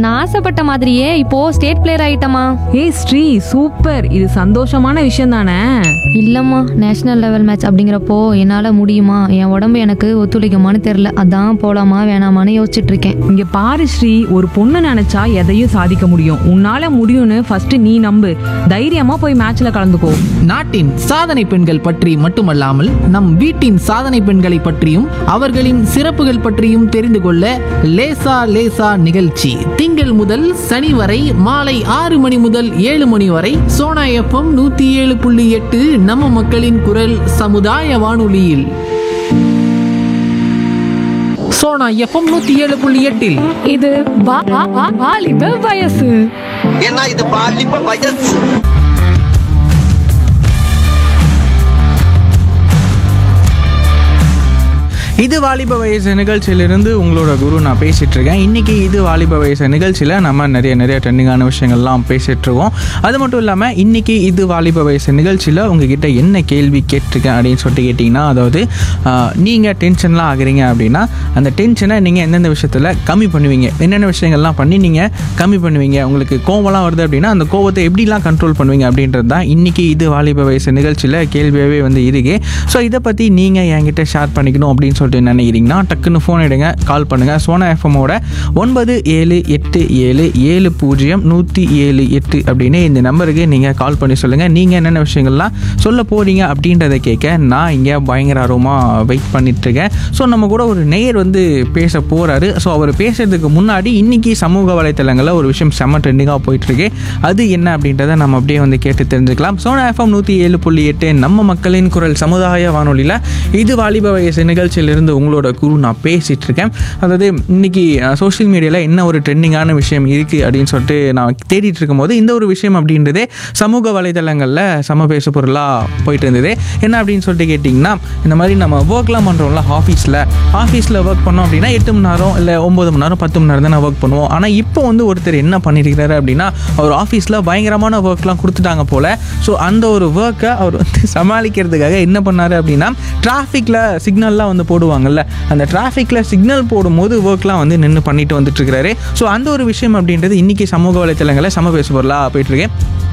நான் ஆசைப்பட்ட மாதிரியே இப்போ ஸ்டேட் பிளேயர் ஆயிட்டமா ஏய் ஸ்ரீ சூப்பர் இது சந்தோஷமான விஷயம் தானே இல்லம்மா நேஷனல் லெவல் மேட்ச் அப்படிங்கிறப்போ என்னால முடியுமா என் உடம்பு எனக்கு ஒத்துழைக்குமான்னு தெரியல அதான் போலாமா வேணாமான்னு யோசிச்சுட்டு இருக்கேன் இங்க பாரு ஸ்ரீ ஒரு பொண்ணு நினைச்சா எதையும் சாதிக்க முடியும் உன்னால முடியும்னு ஃபர்ஸ்ட் நீ நம்பு தைரியமா போய் மேட்ச்ல கலந்துக்கோ நாட்டின் சாதனை பெண்கள் பற்றி மட்டுமல்லாமல் நம் வீட்டின் சாதனை பெண்களை பற்றியும் அவர்களின் சிறப்புகள் பற்றியும் தெரிந்து கொள்ள லேசா லேசா நிகழ்ச்சி திங்கள் முதல் சனி வரை மாலை ஆறு மணி முதல் ஏழு மணி வரை சோனா எஃப்எம் நூத்தி ஏழு புள்ளி எட்டு நம்ம மக்களின் குரல் சமுதாய வானொலியில் சோனா எஃப்எம் நூத்தி ஏழு புள்ளி எட்டில் இது வாலிப வயசு ஏன்னா இது பாலிப்ப வயசு இது வாலிப வயசு நிகழ்ச்சியிலிருந்து உங்களோட குரு நான் பேசிட்டு இருக்கேன் இன்னைக்கு இது வாலிப வயசு நிகழ்ச்சியில் நம்ம நிறைய நிறைய ட்ரெண்டிங்கான விஷயங்கள்லாம் பேசிட்டு இருக்கோம் அது மட்டும் இல்லாமல் இன்னைக்கு இது வாலிப வயசு நிகழ்ச்சியில் உங்ககிட்ட என்ன கேள்வி கேட்டிருக்கேன் அப்படின்னு சொல்லிட்டு கேட்டிங்கன்னா அதாவது நீங்கள் டென்ஷன்லாம் ஆகுறீங்க அப்படின்னா அந்த டென்ஷனை நீங்கள் எந்தெந்த விஷயத்தில் கம்மி பண்ணுவீங்க என்னென்ன விஷயங்கள்லாம் பண்ணி நீங்கள் கம்மி பண்ணுவீங்க உங்களுக்கு கோவம்லாம் வருது அப்படின்னா அந்த கோவத்தை எப்படிலாம் கண்ட்ரோல் பண்ணுவீங்க அப்படின்றது தான் இன்னைக்கு இது வாலிப வயசு நிகழ்ச்சியில் கேள்வியாகவே வந்து இருக்கு ஸோ இதை பற்றி நீங்கள் என்கிட்ட ஷேர் பண்ணிக்கணும் அப்படின்னு சொல்லிட்டு நினைக்கிறீங்கன்னா டக்குன்னு ஃபோன் எடுங்க கால் பண்ணுங்கள் சோனா எஃப்எம்மோட ஒன்பது ஏழு எட்டு ஏழு ஏழு பூஜ்ஜியம் நூற்றி ஏழு எட்டு அப்படின்னு இந்த நம்பருக்கு நீங்கள் கால் பண்ணி சொல்லுங்கள் நீங்கள் என்னென்ன விஷயங்கள்லாம் சொல்ல போகிறீங்க அப்படின்றத கேட்க நான் இங்கே பயங்கர ஆர்வமாக வெயிட் பண்ணிட்டுருக்கேன் ஸோ நம்ம கூட ஒரு நேயர் வந்து பேச போகிறாரு ஸோ அவர் பேசுறதுக்கு முன்னாடி இன்னைக்கு சமூக வலைத்தளங்களில் ஒரு விஷயம் செம்ம ட்ரெண்டிங்காக போயிட்டுருக்கு அது என்ன அப்படின்றத நம்ம அப்படியே வந்து கேட்டு தெரிஞ்சுக்கலாம் சோனா எஃப்எம் நூற்றி ஏழு புள்ளி எட்டு நம்ம மக்களின் குரல் சமுதாய வானொலியில் இது வாலிப வயசு நிகழ்ச்சியிலிருந்து உங்களோட குரு நான் பேசிகிட்டு இருக்கேன் அதாவது இன்னைக்கு சோஷியல் மீடியாவில் என்ன ஒரு ட்ரெண்டிங்கான விஷயம் இருக்குது அப்படின்னு சொல்லிட்டு நான் தேடிட்டு இருக்கும்போது இந்த ஒரு விஷயம் அப்படின்றதே சமூக வலைதளங்களில் சம பேசு பொருளாக போயிட்டு இருந்தது என்ன அப்படின்னு சொல்லிட்டு கேட்டிங்கன்னா இந்த மாதிரி நம்ம ஒர்க்லாம் பண்ணுறோம்ல ஆஃபீஸில் ஆஃபீஸில் ஒர்க் பண்ணோம் அப்படின்னா எட்டு மணி நேரம் இல்லை ஒம்பது மணி நேரம் பத்து மணி நேரம் தான் ஒர்க் பண்ணுவோம் ஆனால் இப்போ வந்து ஒருத்தர் என்ன பண்ணியிருக்கிறாரு அப்படின்னா அவர் ஆஃபீஸில் பயங்கரமான ஒர்க்லாம் கொடுத்துட்டாங்க போல் ஸோ அந்த ஒரு ஒர்க்கை அவர் வந்து சமாளிக்கிறதுக்காக என்ன பண்ணார் அப்படின்னா டிராஃபிக்கில் சிக்னல்லாம் வந்து போடுவாங்கல்ல அந்த டிராஃபிக்கில் சிக்னல் போடும்போது ஒர்க்லாம் வந்து நின்று பண்ணிட்டு வந்துட்டு இருக்கிறாரு ஸோ அந்த ஒரு விஷயம் அப்படின்றது இன்னைக்கு சமூக வலைத்தளங்களில் சம பேசு பொருளாக போயிட்டுருக்கு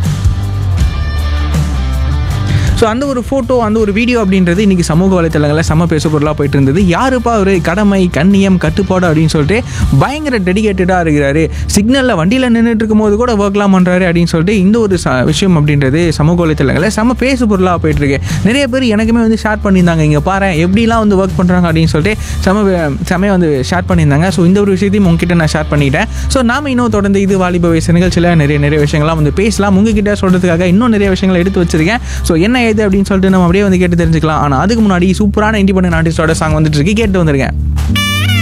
ஸோ அந்த ஒரு ஃபோட்டோ அந்த ஒரு வீடியோ அப்படின்றது இன்றைக்கி சமூக வலைத்தளங்களில் செம பேசு பொருளாக போயிட்டு இருந்தது யாருப்பா ஒரு கடமை கண்ணியம் கட்டுப்பாடு அப்படின்னு சொல்லிட்டு பயங்கர டெடிகேட்டடாக இருக்கிறாரு சிக்னலில் வண்டியில் நின்றுட்டு இருக்கும்போது கூட ஒர்க்லாம் பண்ணுறாரு அப்படின்னு சொல்லிட்டு இந்த ஒரு ச விஷயம் அப்படின்றது சமூக வலைத்தளங்களில் செம பேசு பொருளாக போயிட்டுருக்கு நிறைய பேர் எனக்குமே வந்து ஷேர் பண்ணியிருந்தாங்க இங்கே பாரு எப்படிலாம் வந்து ஒர்க் பண்ணுறாங்க அப்படின்னு சொல்லிட்டு செம செமையாக வந்து ஷேர் பண்ணியிருந்தாங்க ஸோ இந்த ஒரு விஷயத்தையும் உங்ககிட்ட நான் ஷேர் பண்ணிட்டேன் ஸோ நாம இன்னும் தொடர்ந்து இது வாலிப வயசு நிகழ்ச்சியில் நிறைய நிறைய விஷயங்கள்லாம் வந்து பேசலாம் உங்ககிட்ட சொல்கிறதுக்காக இன்னும் நிறைய விஷயங்களை எடுத்து வச்சிருக்கேன் ஸோ என்ன ஏது அப்படின்னு சொல்லிட்டு நம்ம அப்படியே வந்து கேட்டு தெரிஞ்சுக்கலாம் ஆனால் அதுக்கு முன்னாடி சூப்பரான இண்டிபெண்டன்ட் ஆர்டிஸ்டோட சாங் வந்துட்டு இருக்கு கேட்டு வந்திருக்கேன்